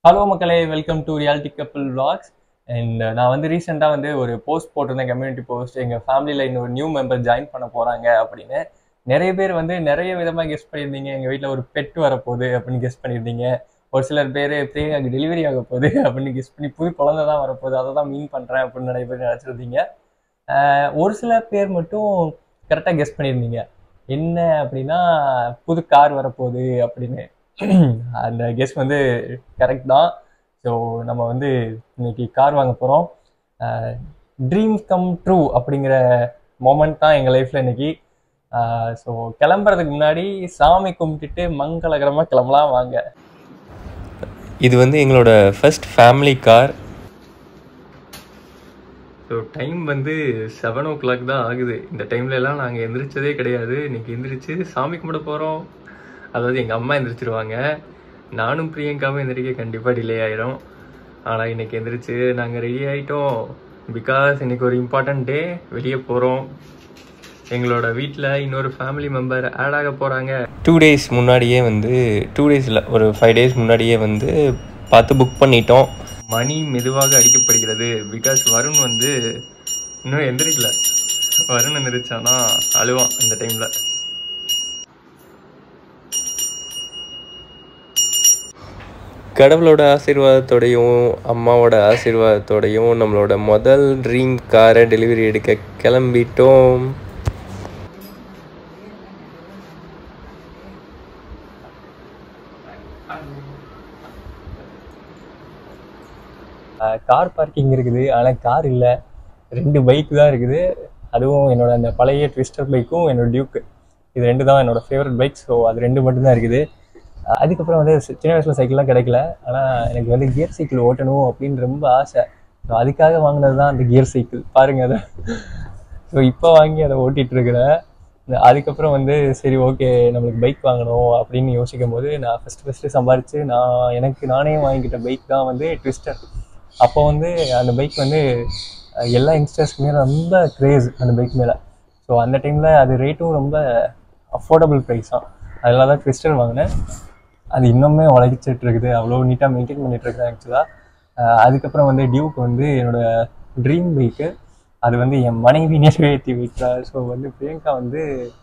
hello மக்களே welcome to reality couple vlogs and நான் வந்து ரீசெண்டாக வந்து ஒரு போஸ்ட் போட்டிருந்தேன் கம்யூனிட்டி போஸ்ட் எங்கள் ஃபேமிலியில் இன்னொரு நியூ மெம்பர் ஜாயின் பண்ண போகிறாங்க அப்படின்னு நிறைய பேர் வந்து நிறைய விதமாக கெஸ்ட் பண்ணியிருந்தீங்க எங்கள் வீட்டில் ஒரு பெட் வரப்போகுது அப்படின்னு கெஸ்ட் பண்ணியிருந்தீங்க ஒரு சிலர் பேர் பிரியங்காக்கு டெலிவரி ஆக போகுது அப்படின்னு கெஸ்ட் பண்ணி புது குழந்தை தான் வரப்போகுது அதை தான் மீன் பண்ணுறேன் அப்படின்னு நிறைய பேர் நினச்சிருந்தீங்க ஆஹ் ஒரு சில பேர் மட்டும் கரெக்டாக கெஸ்ட் பண்ணியிருந்தீங்க என்ன அப்படின்னா புது கார் வரப்போகுது அப்படின்னு அந்த கெஸ்ட் வந்து கரெக்ட் தான் ஸோ நம்ம வந்து இன்னைக்கு கார் வாங்க போகிறோம் ட்ரீம் கம் ட்ரூ அப்படிங்கிற மொமெண்ட் தான் எங்கள் லைஃப்பில் இன்னைக்கு ஸோ கிளம்புறதுக்கு முன்னாடி சாமி கும்பிட்டுட்டு மங்களகரமாக கிளம்பலாம் வாங்க இது வந்து எங்களோட first family car so time வந்து செவன் ஓ கிளாக் தான் ஆகுது இந்த டைம்ல எல்லாம் நாங்கள் எந்திரிச்சதே கிடையாது இன்னைக்கு எந்திரிச்சு சாமி கும்பிட போகிறோம் அதாவது எங்கள் அம்மா எந்திரிச்சிருவாங்க நானும் பிரியங்காவும் எந்திரிக்க கண்டிப்பாக டிலே ஆயிரும் ஆனால் இன்னைக்கு எந்திரிச்சு நாங்கள் ரெடி ஆயிட்டோம் பிகாஸ் இன்னைக்கு ஒரு இம்பார்ட்டன்ட் டே வெளியே போகிறோம் எங்களோட வீட்டில் இன்னொரு ஃபேமிலி மெம்பர் ஆட் ஆக போகிறாங்க டூ டேஸ் முன்னாடியே வந்து டூ டேஸில் ஒரு ஃபைவ் டேஸ் முன்னாடியே வந்து பார்த்து புக் பண்ணிட்டோம் மணி மெதுவாக அடிக்கப்படுகிறது பிகாஸ் வருண் வந்து இன்னும் எந்திரிக்கல வருண் எந்திரிச்சானா அழுவான் இந்த டைமில் கடவுளோட ஆசீர்வாதத்தோடையும் அம்மாவோட ஆசீர்வாதத்தோடையும் நம்மளோட முதல் ட்ரீம் காரை டெலிவரி எடுக்க கிளம்பிட்டோம் கார் பார்க்கிங் இருக்குது ஆனால் கார் இல்லை ரெண்டு பைக் தான் இருக்குது அதுவும் என்னோட அந்த பழைய ட்விஸ்டர் பைக்கும் என்னோட டியூக்கு இது ரெண்டு தான் என்னோட ஃபேவரட் பைக் ஸோ அது ரெண்டு மட்டும்தான் இருக்குது அஹ் அதுக்கப்புறம் வந்து சி- சின்ன வயசில் சைக்கிள்லாம் கிடைக்கல ஆனால் எனக்கு வந்து கியர் சைக்கிள் ஓட்டணும் அப்படின்னு ரொம்ப ஆசை ஸோ அதுக்காக வாங்கினது தான் அந்த கியர் சைக்கிள் பாருங்க அதை ஸோ இப்போ வாங்கி அதை ஓட்டிட்டு இருக்கிறேன் இந்த- அதுக்கப்புறம் வந்து சரி ஓகே நம்மளுக்கு பைக் வாங்கணும் அப்படின்னு யோசிக்கும் போது நான் ஃபஸ்ட்டு ஃபஸ்ட்டு சம்பாரித்து நான் எனக்கு நானே வாங்கிக்கிட்ட பைக் தான் வந்து ட்விஸ்டர் அப்போ வந்து அந்த பைக் வந்து அஹ், எல்லா யங்ஸ்டர்ஸ்க்குமே ரொம்ப க்ரேஸ் அந்த பைக் மேலே ஸோ அந்த டைமில் அது ரேட்டும் ரொம்ப அஃபோர்டபுள் ப்ரைஸ் தான் அதனால தான் ட்விஸ்டர் வாங்கினேன் அது இன்னுமே உழைச்சிட்டு இருக்குது அவ்வளோ நீட்டாக மெயின்டைன் பண்ணிட்டு இருக்கேன் ஆக்சுவலாக அதுக்கப்புறம் வந்து டியூக் வந்து என்னோட ட்ரீம் பைக்கு அது வந்து என் மனைவி நிறைவேற்றி வைத்தா ஸோ வந்து பிரியங்கா வந்து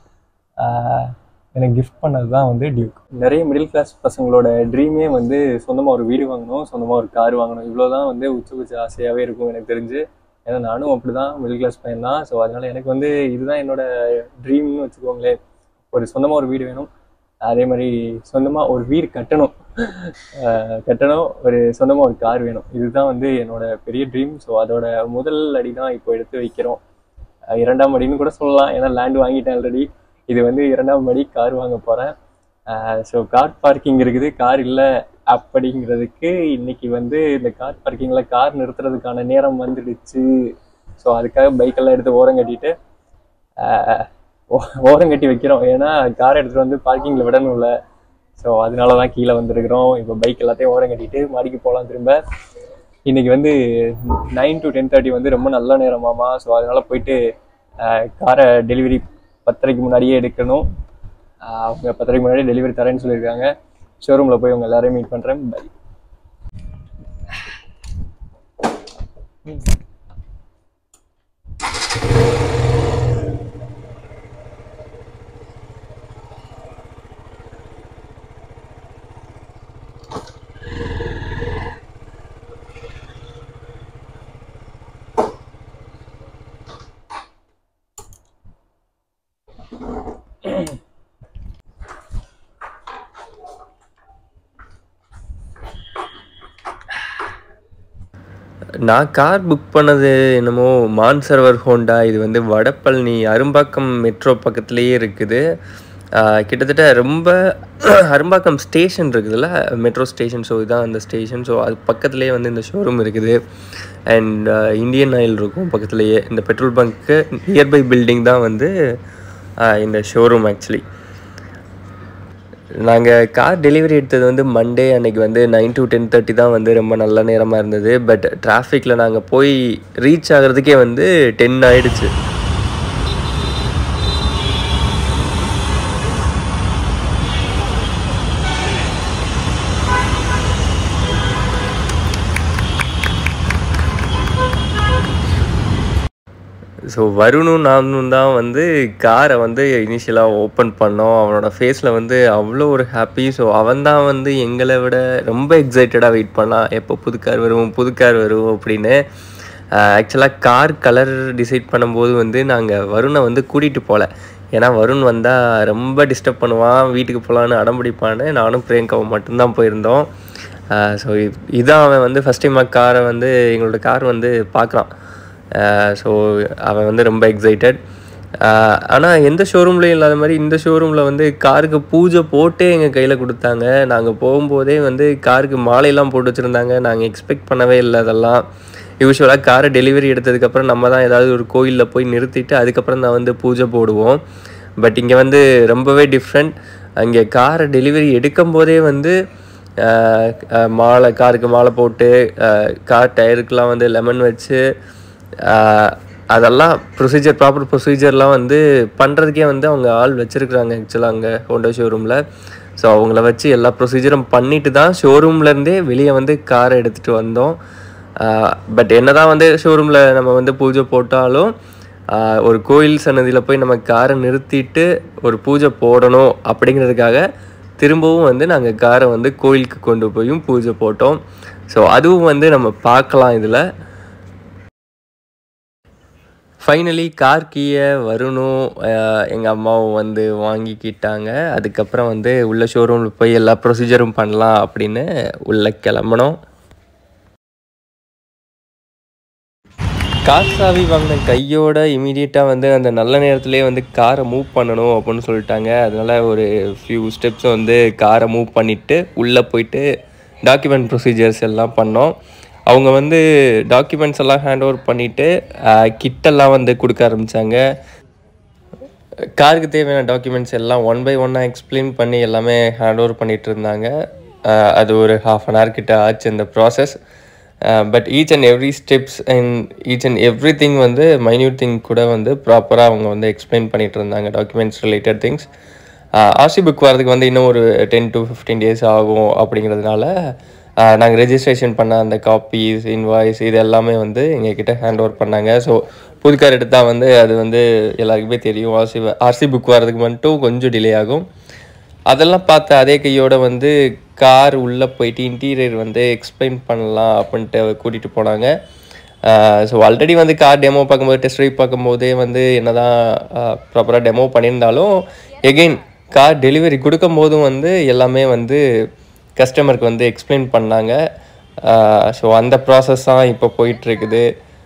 ஆஹ், எனக்கு கிஃப்ட் பண்ணது தான் வந்து டியூக் நிறைய மிடில் கிளாஸ் பசங்களோட ட்ரீமே வந்து சொந்தமாக ஒரு வீடு வாங்கணும் சொந்தமாக ஒரு கார் வாங்கணும் இவ்வளோ தான் வந்து உச்சபட்ச ஆசையாகவே இருக்கும் எனக்கு தெரிஞ்சு ஏன்னா நானும் அப்படி தான் மிடில் கிளாஸ் பையன் தான் ஸோ அதனால எனக்கு வந்து இதுதான் என்னோட ட்ரீம்னு வச்சுக்கோங்களேன் ஒரு சொந்தமாக ஒரு வீடு வேணும் அதே மாதிரி சொந்தமாக ஒரு வீடு கட்டணும் ஆஹ் கட்டணும் ஒரு சொந்தமாக ஒரு கார் வேணும் இதுதான் வந்து என்னோட பெரிய ட்ரீம் ஸோ அதோட முதல் அடி தான் இப்போ எடுத்து வைக்கிறோம் ஆஹ் இரண்டாம் அடின்னு கூட சொல்லலாம் ஏன்னா லேண்ட் வாங்கிட்டேன் ஆல்ரெடி இது வந்து இரண்டாம் அடி கார் வாங்க போகிறேன் ஸோ கார் பார்க்கிங் இருக்குது கார் இல்லை அப்படிங்கிறதுக்கு இன்னைக்கு வந்து இந்த கார் பார்க்கிங்கில் கார் நிறுத்துறதுக்கான நேரம் வந்துடுச்சு ஸோ அதுக்காக பைக்கெல்லாம் எடுத்து ஓரம் கட்டிட்டு ஆஹ் ஓ- ஓரம் கட்டி வைக்கிறோம் ஏன்னா கார் எடுத்துகிட்டு வந்து பார்க்கிங்கில் விடணும்ல ஸோ அதனால தான் கீழே வந்திருக்கிறோம் இப்போ பைக் எல்லாத்தையும் ஓரம் கட்டிட்டு மாடிக்கு போகலாம் திரும்ப இன்னைக்கு வந்து நைன் டு டென் தேர்ட்டி வந்து ரொம்ப நல்ல நேரமாமா ஸோ அதனால போயிட்டு காரை டெலிவரி பத்தரைக்கு முன்னாடியே எடுக்கணும் ஆஹ் அவங்க பத்தரைக்கு முன்னாடி டெலிவரி தரேன்னு சொல்லியிருக்காங்க ஷோரூமில் போய் உங்க எல்லாரையும் மீட் பண்ணுறேன் பை நான் கார் புக் பண்ணது என்னமோ மான் சர்வர் ஹோண்டா இது வந்து வடபழனி அரும்பாக்கம் மெட்ரோ பக்கத்துலேயே இருக்குது ஆஹ் கிட்டத்தட்ட ரொம்ப அரும்பாக்கம் ஸ்டேஷன் இருக்குதுல்ல மெட்ரோ ஸ்டேஷன் ஸோ இதுதான் அந்த ஸ்டேஷன் ஸோ அது பக்கத்துலேயே வந்து இந்த ஷோரூம் இருக்குது அண்ட் இந்தியன் ஆயில் இருக்கும் பக்கத்துலேயே இந்த பெட்ரோல் பங்க்கு நியர்பை பில்டிங் தான் வந்து ஆஹ் இந்த ஷோரூம் ஆக்சுவலி நாங்கள் கார் டெலிவரி எடுத்தது வந்து மண்டே அன்னைக்கு வந்து நைன் டு டென் தேர்ட்டி தான் வந்து ரொம்ப நல்ல நேரமாக இருந்தது பட் டிராஃபிக்கில் நாங்கள் போய் ரீச் ஆகிறதுக்கே வந்து டென் ஆயிடுச்சு ஸோ வருணும் நானும் தான் வந்து காரை வந்து இனிஷியலாக ஓப்பன் பண்ணோம் அவனோட ஃபேஸில் வந்து அவ்வளோ ஒரு ஹாப்பி ஸோ அவன் தான் வந்து எங்களை விட ரொம்ப எக்ஸைட்டடாக வெயிட் பண்ணான் எப்போ புது கார் வரும் புது கார் வரும் அப்படின்னு ஆக்சுவலாக கார் கலர் டிசைட் பண்ணும்போது வந்து நாங்கள் வருணை வந்து கூட்டிகிட்டு போகல ஏன்னா வருண் வந்தால் ரொம்ப டிஸ்டர்ப் பண்ணுவான் வீட்டுக்கு போகலான்னு அடம்பிடிப்பான்னு நானும் பிரியங்காவும் மட்டும்தான் போயிருந்தோம் ஸோ இதான் அவன் வந்து ஃபஸ்ட் டைமாக காரை வந்து எங்களோட கார் வந்து பார்க்குறான் ஸோ அவன் வந்து ரொம்ப எக்ஸைட்டட் ஆனால் எந்த ஷோரூம்லேயும் இல்லாத மாதிரி இந்த ஷோரூமில் வந்து காருக்கு பூஜை போட்டே எங்கள் கையில் கொடுத்தாங்க நாங்கள் போகும்போதே வந்து காருக்கு மாலையெல்லாம் போட்டு வச்சுருந்தாங்க நாங்கள் எக்ஸ்பெக்ட் பண்ணவே இல்லை அதெல்லாம் யூஸ்வலாக காரை டெலிவரி எடுத்ததுக்கப்புறம் நம்ம தான் ஏதாவது ஒரு கோயிலில் போய் நிறுத்திட்டு அதுக்கப்புறம் தான் வந்து பூஜை போடுவோம் பட் இங்கே வந்து ரொம்பவே டிஃப்ரெண்ட் அங்கே காரை டெலிவரி எடுக்கும் போதே வந்து ஆஹ், ஆஹ், மாலை காருக்கு மாலை போட்டு ஆஹ், கார் டயருக்கெலாம் வந்து லெமன் வச்சு ஆஹ், அதெல்லாம் ப்ரொசீஜர் ப்ராப்பர் ப்ரொசீஜர்லாம் வந்து பண்ணுறதுக்கே வந்து அவங்க ஆள் வச்சுருக்குறாங்க ஆக்சுவலாக அங்கே ஹோண்டா ஷோரூமில் ஸோ அவங்கள வச்சு எல்லா ப்ரொசீஜரும் பண்ணிட்டு தான் ஷோரூம்லேருந்தே வெளியே வந்து காரை எடுத்துகிட்டு வந்தோம் பட் என்னதான் வந்து ஷோரூமில் நம்ம வந்து பூஜை போட்டாலும் ஆஹ், ஒரு கோயில் சன்னதியில் போய் நம்ம காரை நிறுத்திட்டு ஒரு பூஜை போடணும் அப்படிங்கிறதுக்காக திரும்பவும் வந்து நாங்கள் காரை வந்து கோயிலுக்கு கொண்டு போயும் பூஜை போட்டோம் ஸோ அதுவும் வந்து நம்ம பார்க்கலாம் இதில் ஃபைனலி கார் கீயை வரணும் எங்கள் அம்மாவும் வந்து வாங்கிக்கிட்டாங்க அதுக்கப்புறம் வந்து உள்ள ஷோரூமில் போய் எல்லா ப்ரொசீஜரும் பண்ணலாம் அப்படின்னு உள்ளே கிளம்புனோம் கார் சாவி வாங்கின கையோட இமீடியட்டாக வந்து அந்த நல்ல நேரத்துலேயே வந்து காரை மூவ் பண்ணணும் அப்படின்னு சொல்லிட்டாங்க அதனால ஒரு ஃபியூ ஸ்டெப்ஸ் வந்து காரை மூவ் பண்ணிவிட்டு உள்ளே போயிட்டு டாக்குமெண்ட் ப்ரொசீஜர்ஸ் எல்லாம் பண்ணோம் அவங்க வந்து டாக்குமெண்ட்ஸ் எல்லாம் ஹேண்ட் ஓவர் பண்ணிவிட்டு கிட்டெல்லாம் வந்து கொடுக்க ஆரம்பித்தாங்க காருக்கு தேவையான டாக்குமெண்ட்ஸ் எல்லாம் ஒன் பை ஒன்னாக எக்ஸ்பிளைன் பண்ணி எல்லாமே ஹேண்ட் ஓவர் பண்ணிட்டு இருந்தாங்க அஹ் அது ஒரு ஹாஃப் அன் ஹவர் கிட்ட ஆச்சு இந்த process but each and every steps and each and every thing வந்து மைன்யூட் திங் கூட வந்து ப்ராப்பராக அவங்க வந்து எக்ஸ்பிளைன் பண்ணிட்டு இருந்தாங்க documents related things RC book வரதுக்கு வந்து இன்னும் ஒரு டென் டு ஃபிஃப்டீன் டேஸ் ஆகும் அப்படிங்கிறதுனால நாங்கள் ரெஜிஸ்ட்ரேஷன் பண்ண அந்த காப்பீஸ் இன்வாய்ஸ் இது எல்லாமே வந்து எங்ககிட்ட ஹேண்ட் ஓவர் பண்ணாங்க ஸோ புது கார் எடுத்தால் வந்து அது வந்து எல்லாருக்குமே தெரியும் ஆர்சி ஆர்சி புக் வரதுக்கு மட்டும் கொஞ்சம் டிலே ஆகும் அதெல்லாம் பார்த்த அதே கையோட வந்து கார் உள்ளே போயிட்டு இன்டீரியர் வந்து எக்ஸ்பிளைன் பண்ணலாம் அப்படின்ட்டு கூட்டிகிட்டு போனாங்க ஸோ ஆல்ரெடி வந்து கார் டெமோ பார்க்கும்போது டெஸ்ட் ட்ரைவ் பார்க்கும்போதே வந்து என்னதான் ப்ராப்பராக டெமோ பண்ணியிருந்தாலும் எகெயின் கார் டெலிவரி கொடுக்கும் போதும் வந்து எல்லாமே வந்து கஸ்டமருக்கு வந்து எக்ஸ்பிளைன் பண்ணாங்க ஸோ அந்த ப்ராசஸ் தான் இப்போ போயிட்டுருக்குது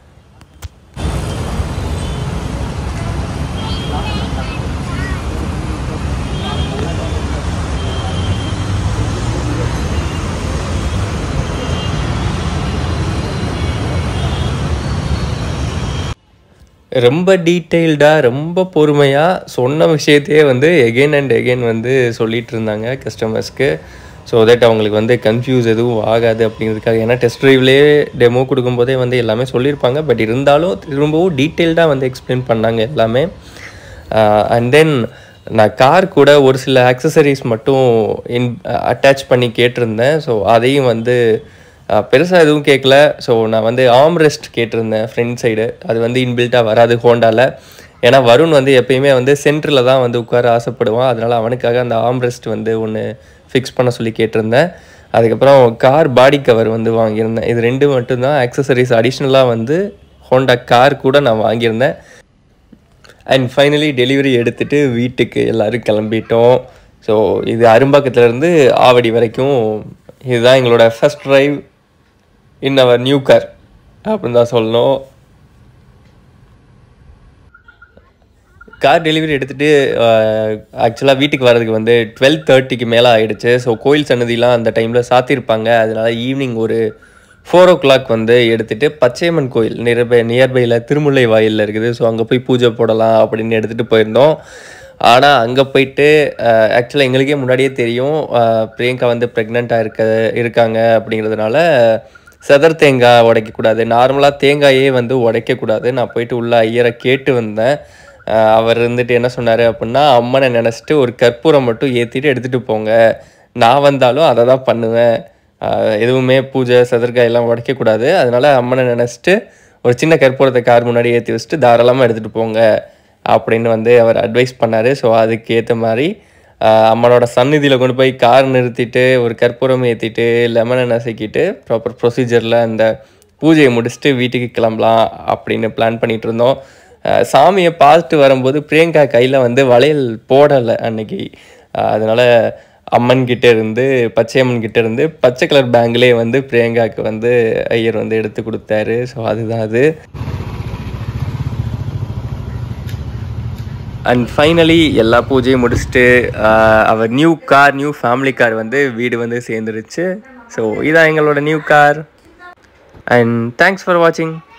ரொம்ப டீட்டெயில்டாக ரொம்ப பொறுமையாக சொன்ன விஷயத்தையே வந்து எகெயின் அண்ட் எகெயின் வந்து சொல்லிட்டு இருந்தாங்க கஸ்டமர்ஸ்க்கு ஸோ தட் அவங்களுக்கு வந்து கன்ஃபியூஸ் எதுவும் ஆகாது அப்படிங்கிறதுக்காக ஏன்னா டெஸ்ட் ட்ரைவ்லேயே டெமோ கொடுக்கும்போதே வந்து எல்லாமே சொல்லியிருப்பாங்க பட் இருந்தாலும் திரும்பவும் டீட்டெயில்டாக வந்து எக்ஸ்பிளைன் பண்ணாங்க எல்லாமே அண்ட் தென் நான் கார் கூட ஒரு சில ஆக்சசரிஸ் மட்டும் இன் அட்டாச் பண்ணி கேட்டிருந்தேன் ஸோ அதையும் வந்து பெருசாக எதுவும் கேட்கல ஸோ நான் வந்து ஆம் ரெஸ்ட் கேட்டிருந்தேன் ஃப்ரண்ட் சைடு அது வந்து இன்பில்ட்டாக வராது ஹோண்டாவில் ஏன்னா வருண் வந்து எப்பயுமே வந்து சென்டரில் தான் வந்து உட்கார ஆசைப்படுவான் அதனால் அவனுக்காக அந்த ஆம் ரெஸ்ட் வந்து ஒன்று ஃபிக்ஸ் பண்ண சொல்லி கேட்டிருந்தேன் அதுக்கப்புறம் கார் பாடி கவர் வந்து வாங்கியிருந்தேன் இது ரெண்டு மட்டும்தான் ஆக்சசரிஸ் அடிஷ்னலாக வந்து ஹோண்டா கார் கூட நான் வாங்கியிருந்தேன் அண்ட் ஃபைனலி டெலிவரி எடுத்துகிட்டு வீட்டுக்கு எல்லோரும் கிளம்பிட்டோம் ஸோ இது அரும்பாக்கத்துலேருந்து ஆவடி வரைக்கும் இதுதான் எங்களோட first drive in our new car அப்படின்னு தான் சொல்லணும் கார் டெலிவரி எடுத்துகிட்டு ஆக்சுவலாக வீட்டுக்கு வர்றதுக்கு வந்து டுவெல் தேர்ட்டிக்கு மேலே ஆகிடுச்சு ஸோ கோயில் சன்னதிலாம் அந்த டைமில் சாத்தியிருப்பாங்க அதனால ஈவினிங் ஒரு ஃபோர் ஓ கிளாக் வந்து எடுத்துகிட்டு பச்சையம்மன் கோயில் நியர்பை நியர்பையில் திருமுல்லை வாயிலில் இருக்குது ஸோ அங்கே போய் பூஜை போடலாம் அப்படின்னு எடுத்துகிட்டு போயிருந்தோம் ஆனால் அங்கே போயிட்டு ஆக்சுவலாக எங்களுக்கே முன்னாடியே தெரியும் அஹ், பிரியங்கா வந்து ப்ரெக்னெண்ட்டாக இருக்க இருக்காங்க அப்படிங்கிறதுனால செதர் தேங்காய் உடைக்கக்கூடாது நார்மலாக தேங்காயே வந்து உடைக்கக்கூடாது நான் போயிட்டு உள்ள ஐயரை கேட்டு வந்தேன் அஹ், அவர் இருந்துட்டு என்ன சொன்னார் அப்படின்னா அம்மனை நினச்சிட்டு ஒரு கற்பூரம் மட்டும் ஏற்றிட்டு எடுத்துகிட்டு போங்க நான் வந்தாலும் அதை தான் பண்ணுவேன் அஹ், எதுவுமே பூஜை சதுர்காய் எல்லாம் உடைக்கக்கூடாது அதனால அம்மனை நினச்சிட்டு ஒரு சின்ன கற்பூரத்தை கார் முன்னாடி ஏற்றி வச்சுட்டு தாராளமாக எடுத்துகிட்டு போங்க அப்படின்னு வந்து அவர் அட்வைஸ் பண்ணார் ஸோ அதுக்கு ஏற்ற மாதிரி ஆஹ் அம்மனோட சந்நிதியில் கொண்டு போய் கார் நிறுத்திட்டு ஒரு கற்பூரம் ஏற்றிட்டு லெமனை நசுக்கிட்டு ப்ராப்பர் ப்ரொசீஜரில் அந்த பூஜையை முடிச்சுட்டு வீட்டுக்கு கிளம்பலாம் அப்படின்னு பிளான் பண்ணிட்டு இருந்தோம் ஆஹ் சாமியை பார்த்துட்டு வரும்போது பிரியங்கா கையில் வந்து வளையல் போடலை அன்னைக்கு ஆஹ் அதனால அம்மன் கிட்ட இருந்து பச்சையம்மன் கிட்ட இருந்து பச்சை கலர் பேங்கிலே வந்து பிரியங்காவுக்கு வந்து ஐயர் வந்து எடுத்து கொடுத்தாரு ஸோ அதுதான் அது அண்ட் ஃபைனலி எல்லா பூஜையும் முடிச்சுட்டு ஆஹ் our new car new family car வந்து வீடு வந்து சேர்ந்துருச்சு ஸோ இதான் எங்களோட new car and thanks for வாட்சிங்